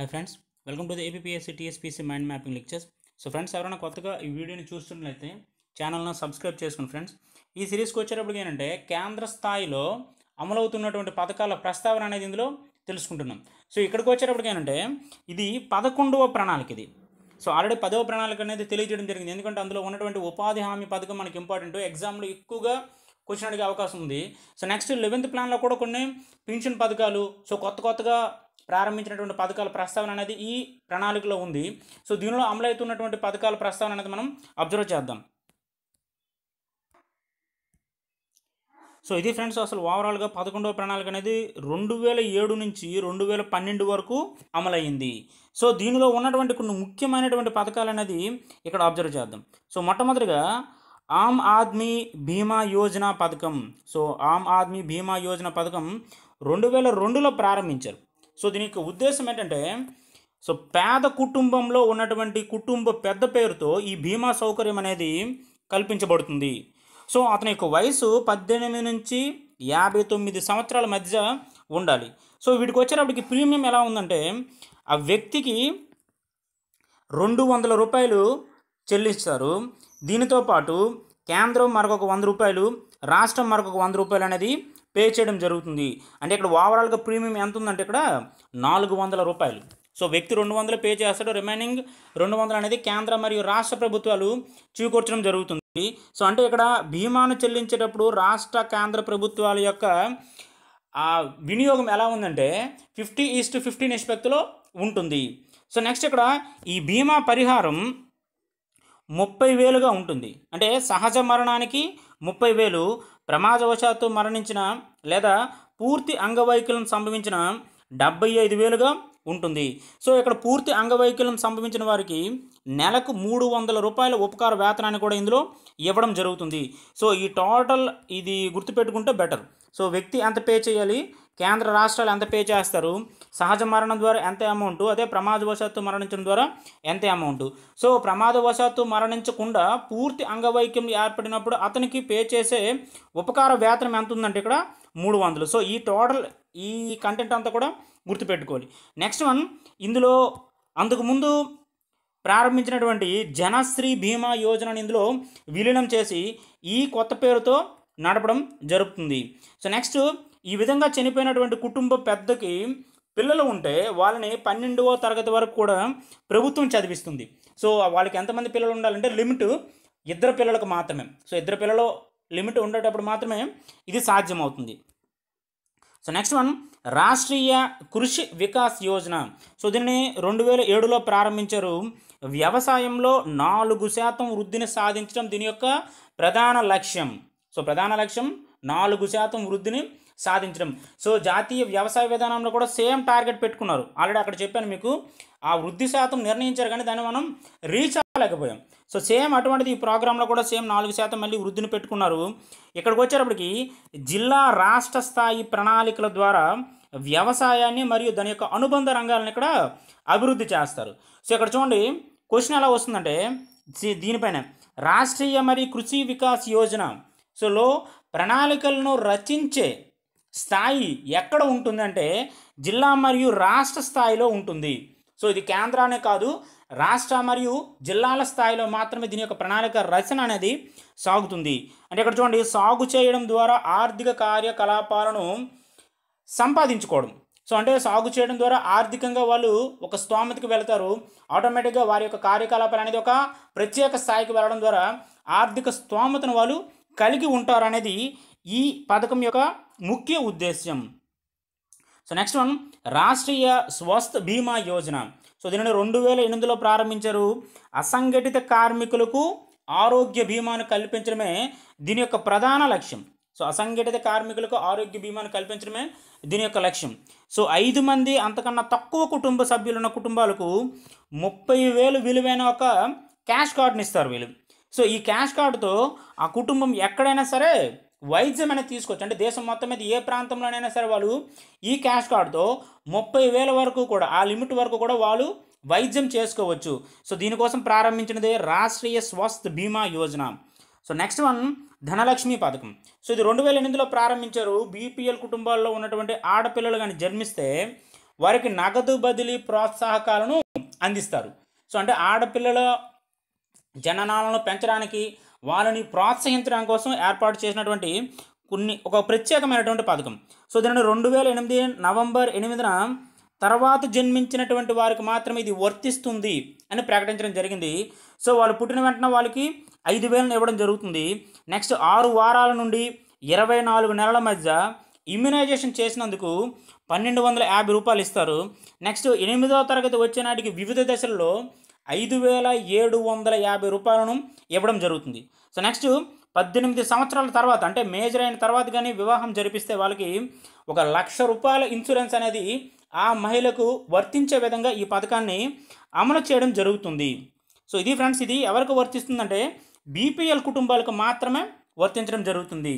hi friends welcome to the APSC TSPC mind mapping lectures so friends ఎవరైనా కొత్తగా ఈ వీడియోని చూస్తున్నట్లయితే ఛానల్ను సబ్స్క్రైబ్ చేసుకోండి ఫ్రెండ్స్ ఈ సిరీస్కి వచ్చేటప్పటికి ఏంటంటే కేంద్ర స్థాయిలో అమలవుతున్నటువంటి పథకాల ప్రస్తావన అనేది ఇందులో తెలుసుకుంటున్నాం సో ఇక్కడికి వచ్చేటప్పటికి ఏంటంటే ఇది పదకొండవ ప్రణాళిక ఇది సో ఆల్రెడీ పదవ ప్రణాళిక అనేది తెలియజేయడం జరిగింది ఎందుకంటే అందులో ఉన్నటువంటి ఉపాధి హామీ పథకం మనకి ఇంపార్టెంట్ ఎగ్జామ్లో ఎక్కువగా క్వశ్చన్ అడిగే అవకాశం ఉంది సో నెక్స్ట్ లెవెన్త్ ప్లాన్లో కూడా కొన్ని పెన్షన్ పథకాలు సో కొత్త కొత్తగా ప్రారంభించినటువంటి పథకాల ప్రస్తావన అనేది ఈ ప్రణాళికలో ఉంది సో దీనిలో అమలవుతున్నటువంటి పథకాల ప్రస్తావన అనేది మనం అబ్జర్వ్ చేద్దాం సో ఇది ఫ్రెండ్స్ అసలు ఓవరాల్గా పదకొండవ ప్రణాళిక అనేది రెండు వేల ఏడు నుంచి రెండు వేల పన్నెండు వరకు అమలయ్యింది సో దీనిలో ఉన్నటువంటి కొన్ని ముఖ్యమైనటువంటి పథకాలు అనేది ఇక్కడ అబ్జర్వ్ చేద్దాం సో మొట్టమొదటిగా ఆమ్ ఆద్మీ బీమా యోజన పథకం సో ఆమ్ ఆద్మీ బీమా యోజన పథకం రెండు వేల రెండులో ప్రారంభించారు సో దీని యొక్క ఉద్దేశం ఏంటంటే సో పేద కుటుంబంలో ఉన్నటువంటి కుటుంబ పెద్ద పేరుతో ఈ బీమా సౌకర్యం అనేది కల్పించబడుతుంది సో అతని యొక్క వయసు పద్దెనిమిది నుంచి యాభై తొమ్మిది సంవత్సరాల మధ్య ఉండాలి సో వీటికి వచ్చేటప్పటికి ప్రీమియం ఎలా ఉందంటే ఆ వ్యక్తికి రెండు వందల రూపాయలు చెల్లిస్తారు దీనితో పాటు కేంద్రం మరొక వంద రూపాయలు రాష్ట్రం మరొక వంద రూపాయలు అనేది పే చేయడం జరుగుతుంది అంటే ఇక్కడ ఓవరాల్గా ప్రీమియం ఎంత ఉందంటే ఇక్కడ నాలుగు వందల రూపాయలు సో వ్యక్తి రెండు వందలు పే చేస్తాడు రిమైనింగ్ రెండు వందలు అనేది కేంద్ర మరియు రాష్ట్ర ప్రభుత్వాలు చూకూర్చడం జరుగుతుంది సో అంటే ఇక్కడ బీమాను చెల్లించేటప్పుడు రాష్ట్ర కేంద్ర ప్రభుత్వాల యొక్క ఆ వినియోగం ఎలా ఉందంటే ఫిఫ్టీ ఈస్ట్ ఫిఫ్టీ నిష్పత్తిలో ఉంటుంది సో నెక్స్ట్ ఇక్కడ ఈ బీమా పరిహారం ముప్పై వేలుగా ఉంటుంది అంటే సహజ మరణానికి ముప్పై వేలు ప్రమాదవశాత్తు మరణించిన లేదా పూర్తి అంగవైకల్యం సంభవించిన డెబ్బై ఐదు వేలుగా ఉంటుంది సో ఇక్కడ పూర్తి అంగవైకల్యం సంభవించిన వారికి నెలకు మూడు వందల రూపాయల ఉపకార వేతనాన్ని కూడా ఇందులో ఇవ్వడం జరుగుతుంది సో ఈ టోటల్ ఇది గుర్తుపెట్టుకుంటే బెటర్ సో వ్యక్తి ఎంత పే చేయాలి కేంద్ర రాష్ట్రాలు ఎంత పే చేస్తారు సహజ మరణం ద్వారా ఎంత అమౌంట్ అదే ప్రమాదవశాత్తు మరణించడం ద్వారా ఎంత అమౌంట్ సో ప్రమాదవశాత్తు మరణించకుండా పూర్తి అంగవైక్యం ఏర్పడినప్పుడు అతనికి పే చేసే ఉపకార వేతనం ఎంత ఉందంటే ఇక్కడ మూడు వందలు సో ఈ టోటల్ ఈ కంటెంట్ అంతా కూడా గుర్తుపెట్టుకోవాలి నెక్స్ట్ వన్ ఇందులో అంతకుముందు ప్రారంభించినటువంటి జనశ్రీ బీమా యోజనను ఇందులో విలీనం చేసి ఈ కొత్త పేరుతో నడపడం జరుగుతుంది సో నెక్స్ట్ ఈ విధంగా చనిపోయినటువంటి కుటుంబ పెద్దకి పిల్లలు ఉంటే వాళ్ళని పన్నెండవ తరగతి వరకు కూడా ప్రభుత్వం చదివిస్తుంది సో వాళ్ళకి ఎంతమంది పిల్లలు ఉండాలంటే లిమిట్ ఇద్దరు పిల్లలకు మాత్రమే సో ఇద్దరు పిల్లలు లిమిట్ ఉండేటప్పుడు మాత్రమే ఇది సాధ్యమవుతుంది సో నెక్స్ట్ వన్ రాష్ట్రీయ కృషి వికాస్ యోజన సో దీన్ని రెండు వేల ఏడులో ప్రారంభించారు వ్యవసాయంలో నాలుగు శాతం వృద్ధిని సాధించడం దీని యొక్క ప్రధాన లక్ష్యం సో ప్రధాన లక్ష్యం నాలుగు శాతం వృద్ధిని సాధించడం సో జాతీయ వ్యవసాయ విధానంలో కూడా సేమ్ టార్గెట్ పెట్టుకున్నారు ఆల్రెడీ అక్కడ చెప్పాను మీకు ఆ వృద్ధి శాతం నిర్ణయించారు కానీ దాన్ని మనం రీచ్ అవ్వలేకపోయాం సో సేమ్ అటువంటిది ఈ ప్రోగ్రాంలో కూడా సేమ్ నాలుగు శాతం మళ్ళీ వృద్ధిని పెట్టుకున్నారు ఇక్కడికి వచ్చేటప్పటికి జిల్లా రాష్ట్ర స్థాయి ప్రణాళికల ద్వారా వ్యవసాయాన్ని మరియు దాని యొక్క అనుబంధ రంగాలను ఇక్కడ అభివృద్ధి చేస్తారు సో ఇక్కడ చూడండి క్వశ్చన్ ఎలా వస్తుందంటే ది- దీనిపైన రాష్ట్రీయ మరియు కృషి వికాస్ యోజన సోలో ప్రణాళికలను రచించే స్థాయి ఎక్కడ ఉంటుందంటే జిల్లా మరియు రాష్ట్ర స్థాయిలో ఉంటుంది సో ఇది కేంద్రానే కాదు రాష్ట్ర మరియు జిల్లాల స్థాయిలో మాత్రమే దీని యొక్క ప్రణాళిక రచన అనేది సాగుతుంది అంటే ఇక్కడ చూడండి సాగు చేయడం ద్వారా ఆర్థిక కార్యకలాపాలను సంపాదించుకోవడం సో అంటే సాగు చేయడం ద్వారా ఆర్థికంగా వాళ్ళు ఒక స్తోమతకి వెళ్తారు ఆటోమేటిక్గా వారి యొక్క కార్యకలాపాలు అనేది ఒక ప్రత్యేక స్థాయికి వెళ్ళడం ద్వారా ఆర్థిక స్తోమతను వాళ్ళు కలిగి ఉంటారు అనేది ఈ పథకం యొక్క ముఖ్య ఉద్దేశ్యం సో నెక్స్ట్ వన్ రాష్ట్రీయ స్వస్థ బీమా యోజన సో దీనిని రెండు వేల ఎనిమిదిలో ప్రారంభించారు అసంఘటిత కార్మికులకు ఆరోగ్య బీమాను కల్పించడమే దీని యొక్క ప్రధాన లక్ష్యం సో అసంఘటిత కార్మికులకు ఆరోగ్య బీమాను కల్పించడమే దీని యొక్క లక్ష్యం సో ఐదు మంది అంతకన్నా తక్కువ కుటుంబ సభ్యులున్న కుటుంబాలకు ముప్పై వేలు విలువైన ఒక క్యాష్ కార్డుని ఇస్తారు వీళ్ళు సో ఈ క్యాష్ కార్డుతో ఆ కుటుంబం ఎక్కడైనా సరే వైద్యం అనేది తీసుకోవచ్చు అంటే దేశం మొత్తం మీద ఏ ప్రాంతంలోనైనా సరే వాళ్ళు ఈ క్యాష్ కార్డుతో ముప్పై వేల వరకు కూడా ఆ లిమిట్ వరకు కూడా వాళ్ళు వైద్యం చేసుకోవచ్చు సో దీనికోసం ప్రారంభించినదే Rashtriya Swasth Bima Yojana so next one Dhanalakshmi పథకం సో ఇది రెండు వేల ఎనిమిదిలో ప్రారంభించారు బీపీఎల్ కుటుంబాల్లో ఉన్నటువంటి ఆడపిల్లలు కానీ జన్మిస్తే వారికి నగదు బదిలీ ప్రోత్సాహకాలను అందిస్తారు సో అంటే ఆడపిల్లల జననాలను పెంచడానికి వాళ్ళని ప్రోత్సహించడం కోసం ఏర్పాటు చేసినటువంటి కొన్ని ఒక ప్రత్యేకమైనటువంటి పథకం సో దీనిని రెండు వేల ఎనిమిది నవంబర్ ఎనిమిదిన తర్వాత జన్మించినటువంటి వారికి మాత్రమే ఇది వర్తిస్తుంది అని ప్రకటించడం జరిగింది సో వాళ్ళు పుట్టిన వెంటనే వాళ్ళకి ఐదు వేలను ఇవ్వడం జరుగుతుంది నెక్స్ట్ ఆరు వారాల నుండి ఇరవై నాలుగు నెలల మధ్య ఇమ్యునైజేషన్ చేసినందుకు పన్నెండు వందల యాభై రూపాయలు ఇస్తారు నెక్స్ట్ ఎనిమిదవ తరగతి వచ్చే నాటికి వివిధ దశల్లో ఐదు వేల ఏడు వందల యాభై రూపాయలను ఇవ్వడం జరుగుతుంది సో నెక్స్ట్ పద్దెనిమిది సంవత్సరాల తర్వాత అంటే మేజర్ అయిన తర్వాత కానీ వివాహం జరిపిస్తే వాళ్ళకి ఒక లక్ష రూపాయల ఇన్సూరెన్స్ అనేది ఆ మహిళకు వర్తించే విధంగా ఈ పథకాన్ని అమలు చేయడం జరుగుతుంది సో ఇది ఫ్రెండ్స్ ఇది ఎవరికి వర్తిస్తుందంటే బీపీఎల్ కుటుంబాలకు మాత్రమే వర్తించడం జరుగుతుంది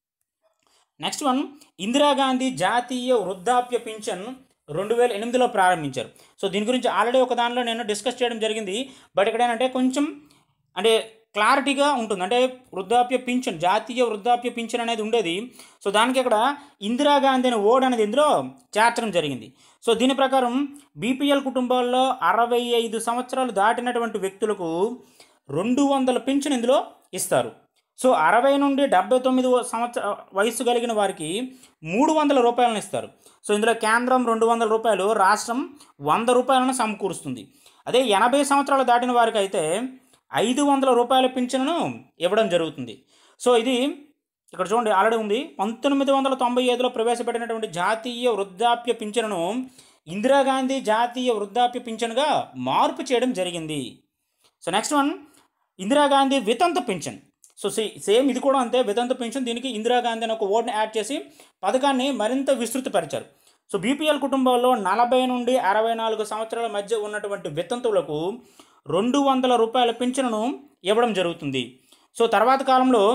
నెక్స్ట్ వన్ ఇందిరాగాంధీ జాతీయ వృద్ధాప్య పింఛన్ రెండు వేల ఎనిమిదిలో ప్రారంభించారు సో దీని గురించి ఆల్రెడీ ఒక దానిలో నేను డిస్కస్ చేయడం జరిగింది బట్ ఇక్కడ ఏంటంటే కొంచెం అంటే క్లారిటీగా ఉంటుంది అంటే వృద్ధాప్య పింఛన్ జాతీయ వృద్ధాప్య పింఛన్ అనేది ఉండేది సో దానికి ఇక్కడ ఇందిరాగాంధీ అనే ఓడ్ అనేది ఇందులో చేర్చడం జరిగింది సో దీని ప్రకారం బీపీఎల్ కుటుంబాల్లో అరవై ఐదు సంవత్సరాలు దాటినటువంటి వ్యక్తులకు రెండు వందల పింఛన్ ఇందులో ఇస్తారు సో అరవై నుండి డెబ్బై తొమ్మిది సంవత్సర వయసు కలిగిన వారికి మూడు వందల రూపాయలను ఇస్తారు సో ఇందులో కేంద్రం రెండు వందల రూపాయలు రాష్ట్రం వంద రూపాయలను సమకూరుస్తుంది అదే ఎనభై సంవత్సరాలు దాటిన వారికి అయితే ఐదు వందల రూపాయల పింఛన్ను ఇవ్వడం జరుగుతుంది సో ఇది ఇక్కడ చూడండి ఆల్రెడీ ఉంది పంతొమ్మిది వందల తొంభై ఐదులో ప్రవేశపెట్టినటువంటి జాతీయ వృద్ధాప్య పింఛన్ను ఇందిరాగాంధీ జాతీయ వృద్ధాప్య పింఛన్గా మార్పు చేయడం జరిగింది సో నెక్స్ట్ వన్ ఇందిరాగాంధీ వితంతు పింఛన్ సో సే సేమ్ ఇది కూడా అంతే వితంతు పెన్షన్ దీనికి ఇందిరాగాంధీ అని ఒక ఓడ్ని యాడ్ చేసి పథకాన్ని మరింత విస్తృతపరిచారు సో బీపీఎల్ కుటుంబాల్లో నలభై నుండి అరవై నాలుగు సంవత్సరాల మధ్య ఉన్నటువంటి వితంతువులకు రెండు వందల రూపాయల పింఛన్ను ఇవ్వడం జరుగుతుంది సో తర్వాత కాలంలో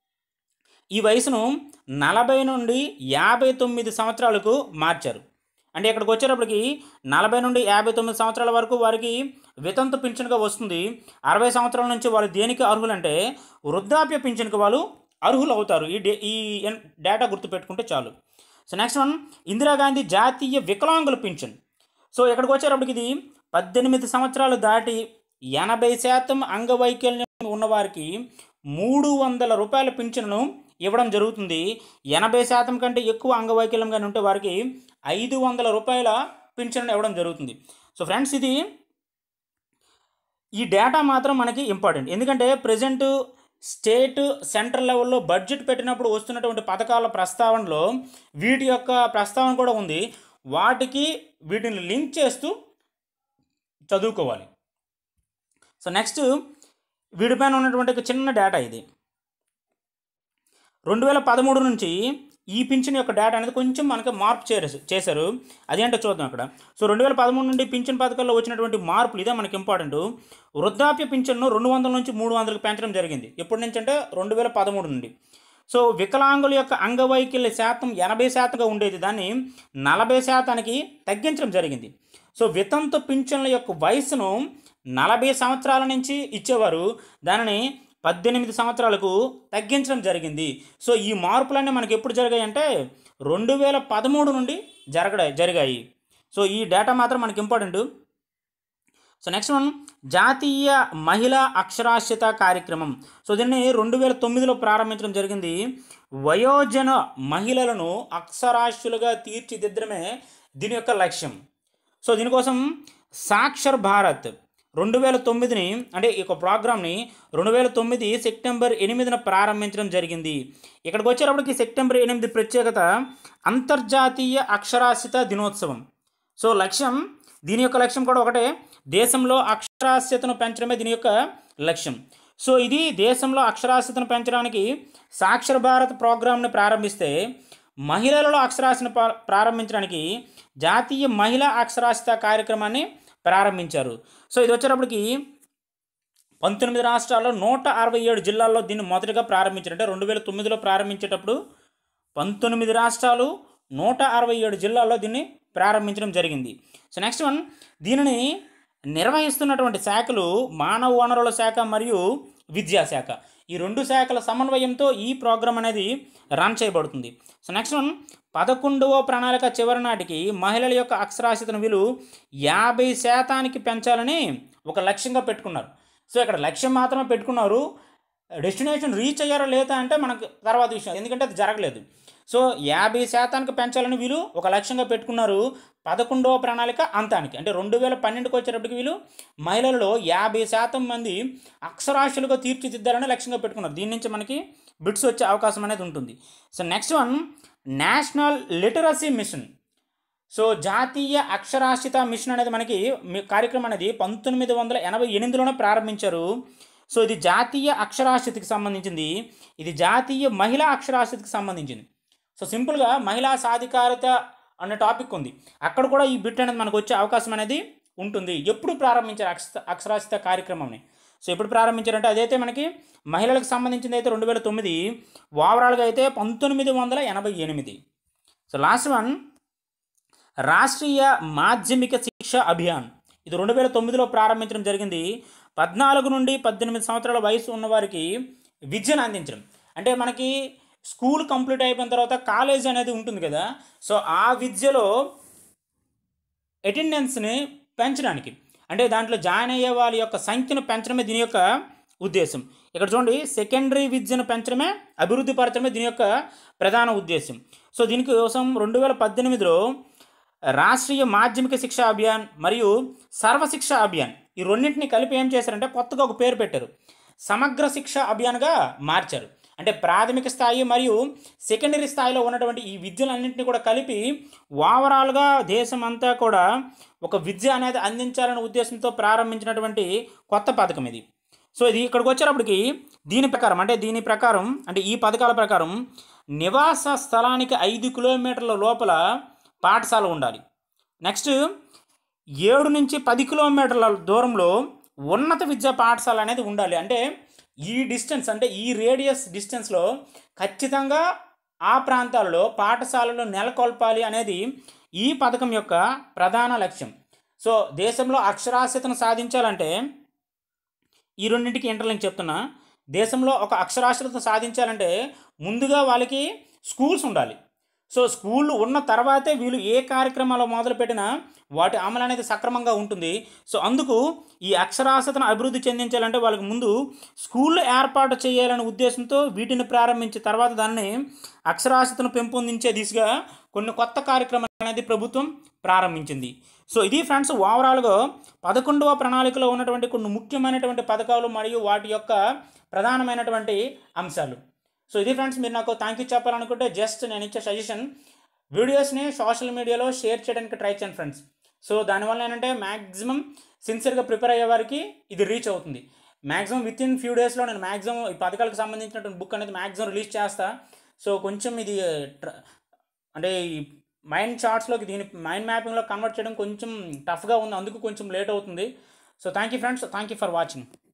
ఈ వయసును నలభై నుండి యాభై తొమ్మిది సంవత్సరాలకు మార్చారు అంటే ఇక్కడికి వచ్చేటప్పటికి నలభై నుండి యాభై తొమ్మిది సంవత్సరాల వరకు వారికి వితంతు పింఛన్గా వస్తుంది అరవై సంవత్సరాల నుంచి వాళ్ళు దేనికి అర్హులంటే వృద్ధాప్య పింఛన్కి వాళ్ళు అర్హులు అవుతారు ఈ డే ఈ ఎన్- డేటా గుర్తుపెట్టుకుంటే చాలు సో నెక్స్ట్ వన్ ఇందిరాగాంధీ జాతీయ వికలాంగుల పింఛన్ సో ఇక్కడికి వచ్చేటప్పటికి ఇది పద్దెనిమిది సంవత్సరాలు దాటి ఎనభై శాతం అంగవైకల్యం ఉన్నవారికి మూడు వందల రూపాయల పింఛన్ను ఇవ్వడం జరుగుతుంది ఎనభై శాతం కంటే ఎక్కువ అంగవైకల్యం కానీ ఉంటే వారికి ఐదు వందల రూపాయల పింఛన్ను ఇవ్వడం జరుగుతుంది సో ఫ్రెండ్స్ ఇది ఈ డేటా మాత్రం మనకి ఇంపార్టెంట్ ఎందుకంటే ప్రజెంట్ స్టేట్ సెంట్రల్ లెవెల్లో బడ్జెట్ పెట్టినప్పుడు వస్తున్నటువంటి పథకాల ప్రస్తావనలో వీటి యొక్క ప్రస్తావన కూడా ఉంది వాటికి వీటిని లింక్ చేస్తూ చదువుకోవాలి సో నెక్స్ట్ వీటిపైన ఉన్నటువంటి ఒక చిన్న డేటా ఇది రెండు వేల పదమూడు నుంచి ఈ పింఛన్ యొక్క డేటా అనేది కొంచెం మనకి మార్పు చేసారు చేశారు అదేంటో చూద్దాం అక్కడ సో రెండు వేల పదమూడు నుండి పింఛన్ పథకాల్లో వచ్చినటువంటి మార్పులు ఇదే మనకి ఇంపార్టెంట్ వృద్ధాప్య పింఛన్ను రెండు వందల నుంచి మూడు వందలకు పెంచడం జరిగింది ఎప్పటి నుంచి అంటే రెండు వేల పదమూడు నుండి సో వికలాంగుల యొక్క అంగవైకల్య శాతం ఎనభై శాతంగా ఉండేది దాన్ని నలభై శాతానికి తగ్గించడం జరిగింది సో వితంతు పింఛన్ల యొక్క వయసును నలభై సంవత్సరాల నుంచి ఇచ్చేవారు దానిని పద్దెనిమిది సంవత్సరాలకు తగ్గించడం జరిగింది సో ఈ మార్పులన్నీ మనకి ఎప్పుడు జరిగాయి అంటే రెండు వేల పదమూడు నుండి జరగ జరిగాయి సో ఈ డేటా మాత్రం మనకి ఇంపార్టెంట్ సో నెక్స్ట్ వన్ జాతీయ మహిళా అక్షరాస్యత కార్యక్రమం సో దీన్ని రెండు వేల తొమ్మిదిలో ప్రారంభించడం జరిగింది వయోజన మహిళలను అక్షరాస్యులుగా తీర్చిదిద్దడమే దీని యొక్క లక్ష్యం సో దీనికోసం సాక్షర్ భారత్ రెండు వేల తొమ్మిదిని అంటే ఈ యొక్క ప్రోగ్రామ్ని రెండు వేల తొమ్మిది సెప్టెంబర్ ఎనిమిదిన ప్రారంభించడం జరిగింది ఇక్కడికి వచ్చేటప్పటికి సెప్టెంబర్ ఎనిమిది ప్రత్యేకత అంతర్జాతీయ అక్షరాస్యత దినోత్సవం సో లక్ష్యం దీని యొక్క లక్ష్యం కూడా ఒకటే దేశంలో అక్షరాస్యతను పెంచడమే దీని యొక్క లక్ష్యం సో ఇది దేశంలో అక్షరాస్యతను పెంచడానికి సాక్షర భారత్ ప్రోగ్రామ్ని ప్రారంభిస్తే మహిళలలో అక్షరాస్యతను పా- ప్రారంభించడానికి జాతీయ మహిళా అక్షరాస్యత కార్యక్రమాన్ని ప్రారంభించారు సో ఇది వచ్చేటప్పటికి పంతొమ్మిది రాష్ట్రాల్లో నూట అరవై ఏడు జిల్లాల్లో దీన్ని మొదటగా ప్రారంభించారు అంటే రెండు వేల తొమ్మిదిలో ప్రారంభించేటప్పుడు పంతొమ్మిది రాష్ట్రాలు నూట అరవై ఏడు జిల్లాల్లో దీన్ని ప్రారంభించడం జరిగింది సో నెక్స్ట్ వన్ దీనిని నిర్వహిస్తున్నటువంటి శాఖలు మానవ వనరుల శాఖ మరియు విద్యాశాఖ ఈ రెండు శాఖల సమన్వయంతో ఈ ప్రోగ్రామ్ అనేది రన్ చేయబడుతుంది సో నెక్స్ట్ వన్ పదకొండవ ప్రణాళిక చివరి నాటికి మహిళల యొక్క అక్షరాస్యతను విలువ యాభై శాతానికి పెంచాలని ఒక లక్ష్యంగా పెట్టుకున్నారు సో ఇక్కడ లక్ష్యం మాత్రమే పెట్టుకున్నారు డెస్టినేషన్ రీచ్ అయ్యారా లేదా అంటే మనకు తర్వాత విషయం ఎందుకంటే అది జరగలేదు సో యాభై శాతానికి పెంచాలని వీళ్ళు ఒక లక్ష్యంగా పెట్టుకున్నారు పదకొండవ ప్రణాళిక అంతానికి అంటే రెండు వేల పన్నెండుకి వచ్చేటప్పటికి వీళ్ళు మహిళలలో యాభై శాతం మంది అక్షరాస్యులుగా తీర్చిదిద్దాలని లక్ష్యంగా పెట్టుకున్నారు దీని నుంచి మనకి బిట్స్ వచ్చే అవకాశం అనేది ఉంటుంది so next one national literacy mission so జాతీయ అక్షరాస్యత మిషన్ అనేది మనకి మీ కార్యక్రమం అనేది పంతొమ్మిది వందల ఎనభై ఎనిమిదిలోనే ప్రారంభించారు సో ఇది జాతీయ అక్షరాస్యతకి సంబంధించింది ఇది జాతీయ మహిళా అక్షరాస్యతకి సంబంధించింది సో సింపుల్గా మహిళా సాధికారత అనే టాపిక్ ఉంది అక్కడ కూడా ఈ బిట్ అనేది మనకు వచ్చే అవకాశం అనేది ఉంటుంది ఎప్పుడు ప్రారంభించారు అక్ష అక్షరాస్యత కార్యక్రమంని సో ఎప్పుడు ప్రారంభించారంటే అదైతే మనకి మహిళలకు సంబంధించింది అయితే రెండు వేల తొమ్మిది ఓవరాల్గా అయితే పంతొమ్మిది వందల ఎనభై ఎనిమిది సో లాస్ట్ వన్ రాష్ట్రీయ మాధ్యమిక శిక్ష అభియాన్ ఇది రెండు వేల తొమ్మిదిలో ప్రారంభించడం జరిగింది పద్నాలుగు నుండి పద్దెనిమిది సంవత్సరాల వయసు ఉన్నవారికి విద్యను అందించడం అంటే మనకి స్కూల్ కంప్లీట్ అయిపోయిన తర్వాత కాలేజ్ అనేది ఉంటుంది కదా సో ఆ విద్యలో అటెండెన్స్ని పెంచడానికి అంటే దాంట్లో జాయిన్ అయ్యే వాళ్ళ యొక్క సంఖ్యను పెంచడమే దీని యొక్క ఉద్దేశం ఇక్కడ చూడండి సెకండరీ విద్యను పెంచడమే అభివృద్ధి పరచడమే దీని యొక్క ప్రధాన ఉద్దేశం సో దీనికి కోసం రెండు వేల పద్దెనిమిదిలో రాష్ట్రీయ మాధ్యమిక శిక్షా అభియాన్ మరియు సర్వశిక్ష అభియాన్ ఈ రెండింటిని కలిపి ఏం చేశారంటే కొత్తగా ఒక పేరు పెట్టారు సమగ్ర శిక్ష అభియాన్గా మార్చారు అంటే ప్రాథమిక స్థాయి మరియు సెకండరీ స్థాయిలో ఉన్నటువంటి ఈ విద్యలన్నింటినీ కూడా కలిపి ఓవరాల్గా దేశం అంతా కూడా ఒక విద్య అనేది అందించాలనే ఉద్దేశంతో ప్రారంభించినటువంటి కొత్త పథకం ఇది సో ఇది ఇక్కడికి వచ్చేటప్పటికి దీని ప్రకారం అంటే దీని ప్రకారం అంటే ఈ పథకాల ప్రకారం నివాస స్థలానికి ఐదు కిలోమీటర్ల లోపల పాఠశాల ఉండాలి నెక్స్ట్ ఏడు నుంచి పది కిలోమీటర్ల దూరంలో ఉన్నత విద్యా పాఠశాల అనేది ఉండాలి అంటే ఈ డిస్టెన్స్ అంటే ఈ రేడియస్ డిస్టెన్స్లో ఖచ్చితంగా ఆ ప్రాంతాల్లో పాఠశాలలో నెలకొల్పాలి అనేది ఈ పథకం యొక్క ప్రధాన లక్ష్యం సో దేశంలో అక్షరాస్యతను సాధించాలంటే ఈ రెండింటికి ఇంటర్లింక్ చెప్తున్నా దేశంలో ఒక అక్షరాస్యతను సాధించాలంటే ముందుగా వాళ్ళకి స్కూల్స్ ఉండాలి సో స్కూళ్ళు ఉన్న తర్వాతే వీళ్ళు ఏ కార్యక్రమాలు మొదలుపెట్టినా వాటి అమలు అనేది సక్రమంగా ఉంటుంది సో అందుకు ఈ అక్షరాస్యతను అభివృద్ధి చెందించాలంటే వాళ్ళకి ముందు స్కూళ్ళు ఏర్పాటు చేయాలనే ఉద్దేశంతో వీటిని ప్రారంభించి తర్వాత దాన్ని అక్షరాస్యతను పెంపొందించే దిశగా కొన్ని కొత్త కార్యక్రమాలు అనేది ప్రభుత్వం ప్రారంభించింది సో ఇది ఫ్రెండ్స్ ఓవరాల్గా పదకొండవ ప్రణాళికలో ఉన్నటువంటి కొన్ని ముఖ్యమైనటువంటి పథకాలు మరియు వాటి యొక్క ప్రధానమైనటువంటి అంశాలు సో ఇది ఫ్రెండ్స్ మీరు నాకు థ్యాంక్ యూ చెప్పాలనుకుంటే జస్ట్ నేను ఇచ్చే సజెషన్ వీడియోస్ని సోషల్ మీడియాలో షేర్ చేయడానికి ట్రై చేయండి ఫ్రెండ్స్ సో దానివల్ల ఏంటంటే మ్యాక్సిమం సిన్సియర్గా ప్రిపేర్ అయ్యే వారికి ఇది రీచ్ అవుతుంది మ్యాక్సిమం విత్ ఇన్ ఫ్యూ డేస్లో నేను మ్యాక్సిమం ఈ పథకాలకు సంబంధించినటువంటి బుక్ అనేది మ్యాక్సిమం రిలీజ్ చేస్తా సో కొంచెం ఇది ట్ర- అంటే ఈ మైండ్ చార్ట్స్లోకి దీని మైండ్ మ్యాపింగ్లో కన్వర్ట్ చేయడం కొంచెం టఫ్గా ఉంది అందుకు కొంచెం లేట్ అవుతుంది so thank you friends thank you for watching